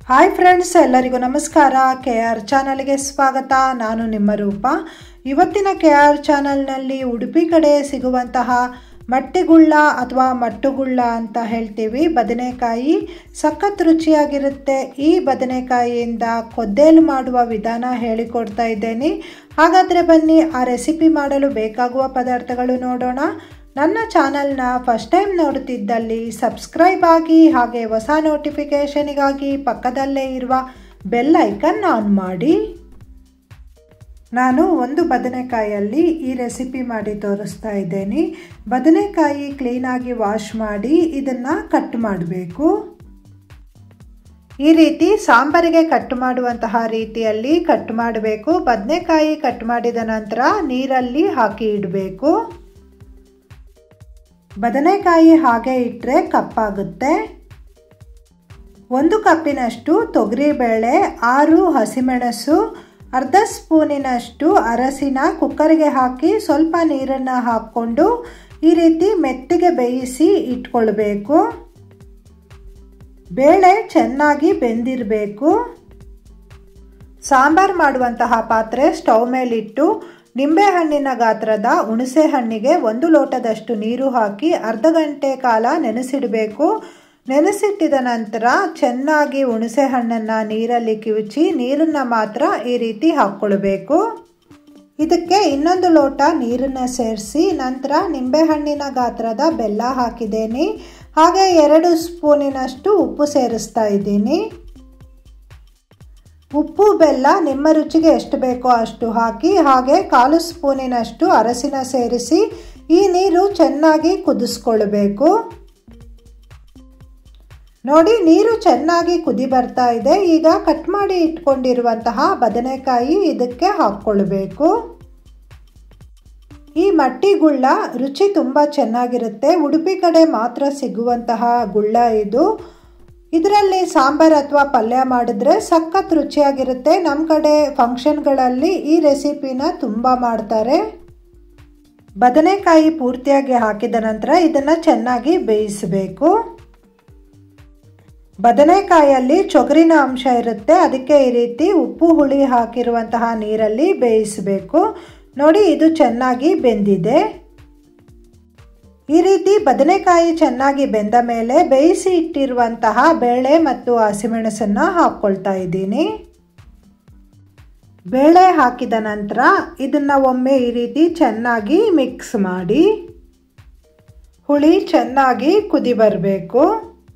hi friends ಎಲ್ಲರಿಗೂ ನಮಸ್ಕಾರ K R ಚಾನಲ್ಗೆ ಸ್ವಾಗತ ನಾನು ನಿಮ್ಮ ರೂಪ ಇವತ್ತಿನ ಕೆ ಆರ್ ಚಾನಲ್ನಲ್ಲಿ ಉಡುಪಿ ಕಡೆ ಸಿಗುವಂತಹ ಮಟ್ಟಿಗುಳ್ಳ ಅಥವಾ ಮಟ್ಟುಗುಳ್ಳ ಅಂತ ಹೇಳ್ತೀವಿ ಬದನೆಕಾಯಿ ಸಖತ್ ರುಚಿಯಾಗಿರುತ್ತೆ ಈ ಬದನೆಕಾಯಿಯಿಂದ ಕೊದ್ದೇಲು ಮಾಡುವ ವಿಧಾನ ಹೇಳಿಕೊಡ್ತಾ ಇದ್ದೇನೆ ಹಾಗಾದರೆ ಬನ್ನಿ ಆ ರೆಸಿಪಿ ಮಾಡಲು ಬೇಕಾಗುವ ಪದಾರ್ಥಗಳು ನೋಡೋಣ ನನ್ನ ಚಾನಲ್ನ ಫಸ್ಟ್ ಟೈಮ್ ನೋಡುತ್ತಿದ್ದಲ್ಲಿ ಸಬ್ಸ್ಕ್ರೈಬ್ ಆಗಿ ಹಾಗೆ ಹೊಸ ನೋಟಿಫಿಕೇಷನಿಗಾಗಿ ಪಕ್ಕದಲ್ಲೇ ಇರುವ ಬೆಲ್ ಐಕನ್ ಆನ್ ಮಾಡಿ ನಾನು ಒಂದು ಬದನೆಕಾಯಲ್ಲಿ ಈ ರೆಸಿಪಿ ಮಾಡಿ ತೋರಿಸ್ತಾ ಇದ್ದೇನೆ ಬದನೆಕಾಯಿ ಕ್ಲೀನಾಗಿ ವಾಶ್ ಮಾಡಿ ಇದನ್ನು ಕಟ್ ಮಾಡಬೇಕು ಈ ರೀತಿ ಸಾಂಬಾರಿಗೆ ಕಟ್ ಮಾಡುವಂತಹ ರೀತಿಯಲ್ಲಿ ಕಟ್ ಮಾಡಬೇಕು ಬದನೆಕಾಯಿ ಕಟ್ ಮಾಡಿದ ನಂತರ ನೀರಲ್ಲಿ ಹಾಕಿ ಇಡಬೇಕು ಬದನೆಕಾಯಿ ಹಾಗೆ ಇಟ್ಟರೆ ಕಪ್ಪಾಗುತ್ತೆ ಒಂದು ಕಪ್ಪಿನಷ್ಟು ತೊಗರಿಬೇಳೆ ಆರು ಹಸಿಮೆಣಸು ಅರ್ಧ ಸ್ಪೂನಿನಷ್ಟು ಅರಸಿನ ಕುಕ್ಕರ್ಗೆ ಹಾಕಿ ಸ್ವಲ್ಪ ನೀರನ್ನು ಹಾಕ್ಕೊಂಡು ಈ ರೀತಿ ಮೆತ್ತಗೆ ಬೇಯಿಸಿ ಇಟ್ಕೊಳ್ಬೇಕು ಬೇಳೆ ಚೆನ್ನಾಗಿ ಬೆಂದಿರಬೇಕು ಸಾಂಬಾರು ಮಾಡುವಂತಹ ಪಾತ್ರೆ ಸ್ಟವ್ ಮೇಲಿಟ್ಟು ನಿಂಬೆಹಣ್ಣಿನ ಗಾತ್ರದ ಹುಣಸೆ ಹಣ್ಣಿಗೆ ಒಂದು ಲೋಟದಷ್ಟು ನೀರು ಹಾಕಿ ಅರ್ಧ ಗಂಟೆ ಕಾಲ ನೆನೆಸಿಡಬೇಕು ನೆನೆಸಿಟ್ಟಿದ ನಂತರ ಚೆನ್ನಾಗಿ ಹುಣಸೆ ಹಣ್ಣನ್ನು ನೀರಲ್ಲಿ ಕಿವುಚಿ ನೀರನ್ನು ಮಾತ್ರ ಈ ರೀತಿ ಹಾಕ್ಕೊಳ್ಬೇಕು ಇದಕ್ಕೆ ಇನ್ನೊಂದು ಲೋಟ ನೀರನ್ನು ಸೇರಿಸಿ ನಂತರ ನಿಂಬೆಹಣ್ಣಿನ ಗಾತ್ರದ ಬೆಲ್ಲ ಹಾಕಿದ್ದೇನೆ ಹಾಗೆ ಎರಡು ಸ್ಪೂನಿನಷ್ಟು ಉಪ್ಪು ಸೇರಿಸ್ತಾ ಇದ್ದೀನಿ ಉಪ್ಪು ಬೆಲ್ಲ ನಿಮ್ಮ ರುಚಿಗೆ ಎಷ್ಟು ಬೇಕೋ ಅಷ್ಟು ಹಾಕಿ ಹಾಗೆ ಕಾಲು ಸ್ಪೂನಿನಷ್ಟು ಅರಸಿನ ಸೇರಿಸಿ ಈ ನೀರು ಚೆನ್ನಾಗಿ ಕುದಿಸ್ಕೊಳ್ಬೇಕು ನೋಡಿ ನೀರು ಚೆನ್ನಾಗಿ ಕುದಿ ಬರ್ತಾ ಇದೆ ಈಗ ಕಟ್ ಮಾಡಿ ಇಟ್ಕೊಂಡಿರುವಂತಹ ಬದನೆಕಾಯಿ ಇದಕ್ಕೆ ಹಾಕ್ಕೊಳ್ಬೇಕು ಈ ಮಟ್ಟಿ ಗುಳ್ಳ ರುಚಿ ತುಂಬ ಚೆನ್ನಾಗಿರುತ್ತೆ ಉಡುಪಿ ಕಡೆ ಮಾತ್ರ ಸಿಗುವಂತಹ ಗುಳ್ಳ ಇದು ಇದರಲ್ಲಿ ಸಾಂಬಾರು ಅಥವಾ ಪಲ್ಯ ಮಾಡಿದ್ರೆ ಸಖತ್ ರುಚಿಯಾಗಿರುತ್ತೆ ನಮ್ಮ ಕಡೆ ಫಂಕ್ಷನ್ಗಳಲ್ಲಿ ಈ ರೆಸಿಪಿನ ತುಂಬ ಮಾಡ್ತಾರೆ ಬದನೆಕಾಯಿ ಪೂರ್ತಿಯಾಗಿ ಹಾಕಿದ ನಂತರ ಇದನ್ನು ಚೆನ್ನಾಗಿ ಬೇಯಿಸಬೇಕು ಬದನೆಕಾಯಲ್ಲಿ ಚೊಗರಿನ ಅಂಶ ಇರುತ್ತೆ ಅದಕ್ಕೆ ಈ ರೀತಿ ಉಪ್ಪು ಹುಳಿ ಹಾಕಿರುವಂತಹ ನೀರಲ್ಲಿ ಬೇಯಿಸಬೇಕು ನೋಡಿ ಇದು ಚೆನ್ನಾಗಿ ಬೆಂದಿದೆ ಈ ರೀತಿ ಬದನೆಕಾಯಿ ಚೆನ್ನಾಗಿ ಬೆಂದ ಮೇಲೆ ಬೇಯಿಸಿ ಇಟ್ಟಿರುವಂತಹ ಬೇಳೆ ಮತ್ತು ಹಸಿಮೆಣಸನ್ನು ಹಾಕ್ಕೊಳ್ತಾ ಇದ್ದೀನಿ ಬೇಳೆ ಹಾಕಿದ ನಂತರ ಇದನ್ನು ಒಮ್ಮೆ ಈ ರೀತಿ ಚೆನ್ನಾಗಿ ಮಿಕ್ಸ್ ಮಾಡಿ ಹುಳಿ ಚೆನ್ನಾಗಿ ಕುದಿ ಬರಬೇಕು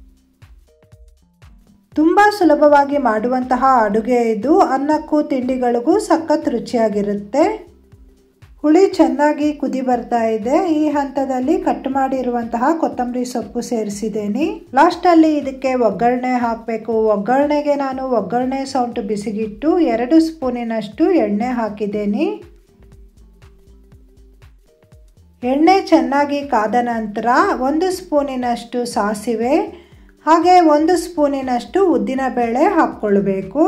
ತುಂಬ ಸುಲಭವಾಗಿ ಮಾಡುವಂತಹ ಅಡುಗೆ ಇದು ಅನ್ನಕ್ಕೂ ತಿಂಡಿಗಳಿಗೂ ಸಖತ್ ರುಚಿಯಾಗಿರುತ್ತೆ ಹುಳಿ ಚೆನ್ನಾಗಿ ಕುದಿ ಬರ್ತಾ ಇದೆ ಈ ಹಂತದಲ್ಲಿ ಕಟ್ ಮಾಡಿರುವಂತಹ ಕೊತ್ತಂಬರಿ ಸೊಪ್ಪು ಸೇರಿಸಿದ್ದೀನಿ ಲಾಸ್ಟಲ್ಲಿ ಇದಕ್ಕೆ ಒಗ್ಗರಣೆ ಹಾಕಬೇಕು ಒಗ್ಗರಣೆಗೆ ನಾನು ಒಗ್ಗರಣೆ ಸೌಂಟು ಬಿಸಿಗಿಟ್ಟು ಎರಡು ಸ್ಪೂನಿನಷ್ಟು ಎಣ್ಣೆ ಹಾಕಿದ್ದೀನಿ ಎಣ್ಣೆ ಚೆನ್ನಾಗಿ ಕಾದ ನಂತರ ಒಂದು ಸ್ಪೂನಿನಷ್ಟು ಸಾಸಿವೆ ಹಾಗೆ ಒಂದು ಸ್ಪೂನಿನಷ್ಟು ಉದ್ದಿನಬೇಳೆ ಹಾಕ್ಕೊಳ್ಬೇಕು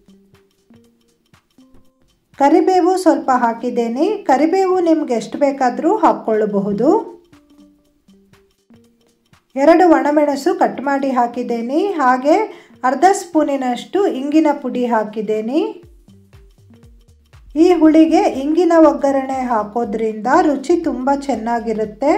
ಕರಿಬೇವು ಸ್ವಲ್ಪ ಹಾಕಿದ್ದೇನೆ ಕರಿಬೇವು ನಿಮ್ಗೆ ಎಷ್ಟು ಬೇಕಾದರೂ ಹಾಕ್ಕೊಳ್ಳಬಹುದು ಎರಡು ಒಣಮೆಣಸು ಕಟ್ ಮಾಡಿ ಹಾಕಿದ್ದೇನೆ ಹಾಗೆ ಅರ್ಧ ಸ್ಪೂನಿನಷ್ಟು ಇಂಗಿನ ಪುಡಿ ಹಾಕಿದ್ದೇನೆ ಈ ಹುಳಿಗೆ ಇಂಗಿನ ಒಗ್ಗರಣೆ ಹಾಕೋದ್ರಿಂದ ರುಚಿ ತುಂಬ ಚೆನ್ನಾಗಿರುತ್ತೆ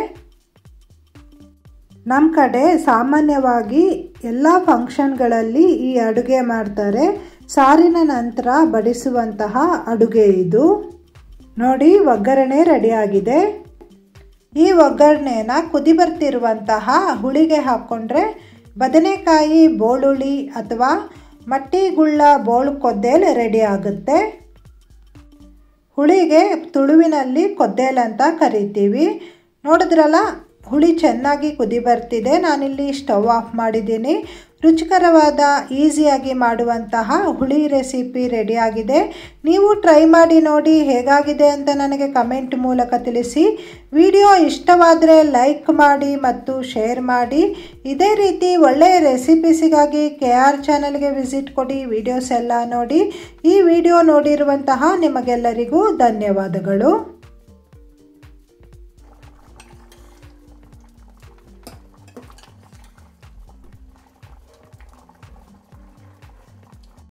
ನಮ್ಮ ಕಡೆ ಸಾಮಾನ್ಯವಾಗಿ ಎಲ್ಲ ಫಂಕ್ಷನ್ಗಳಲ್ಲಿ ಈ ಅಡುಗೆ ಮಾಡ್ತಾರೆ ಸಾರಿನ ನಂತರ ಬಡಿಸುವಂತಹ ಅಡುಗೆ ಇದು ನೋಡಿ ಒಗ್ಗರಣೆ ರೆಡಿಯಾಗಿದೆ ಈ ಒಗ್ಗರಣೆನ ಕುದಿ ಬರ್ತಿರುವಂತಹ ಹುಳಿಗೆ ಹಾಕ್ಕೊಂಡ್ರೆ ಬದನೆಕಾಯಿ ಬೋಳುಳಿ ಅಥವಾ ಮಟ್ಟಿಗುಳ್ಳ ಬೋಳು ಕೊದ್ದೇಲ್ ರೆಡಿ ಆಗುತ್ತೆ ಹುಳಿಗೆ ತುಳುವಿನಲ್ಲಿ ಕೊದ್ದೇಲ್ ಅಂತ ಕರಿತೀವಿ ನೋಡಿದ್ರಲ್ಲ ಹುಳಿ ಚೆನ್ನಾಗಿ ಕುದಿ ಬರ್ತಿದೆ ನಾನಿಲ್ಲಿ ಸ್ಟವ್ ಆಫ್ ಮಾಡಿದ್ದೀನಿ ರುಚಿಕರವಾದ ಈಸಿಯಾಗಿ ಮಾಡುವಂತಹ ಹುಳಿ ರೆಸಿಪಿ ರೆಡಿಯಾಗಿದೆ ನೀವು ಟ್ರೈ ಮಾಡಿ ನೋಡಿ ಹೇಗಾಗಿದೆ ಅಂತ ನನಗೆ ಕಮೆಂಟ್ ಮೂಲಕ ತಿಳಿಸಿ ವಿಡಿಯೋ ಇಷ್ಟವಾದರೆ ಲೈಕ್ ಮಾಡಿ ಮತ್ತು ಶೇರ್ ಮಾಡಿ ಇದೇ ರೀತಿ ಒಳ್ಳೆಯ ರೆಸಿಪೀಸಿಗಾಗಿ ಕೆ ಆರ್ ಚಾನಲ್ಗೆ ವಿಸಿಟ್ ಕೊಡಿ ವಿಡಿಯೋಸ್ ಎಲ್ಲ ನೋಡಿ ಈ ವಿಡಿಯೋ ನೋಡಿರುವಂತಹ ನಿಮಗೆಲ್ಲರಿಗೂ ಧನ್ಯವಾದಗಳು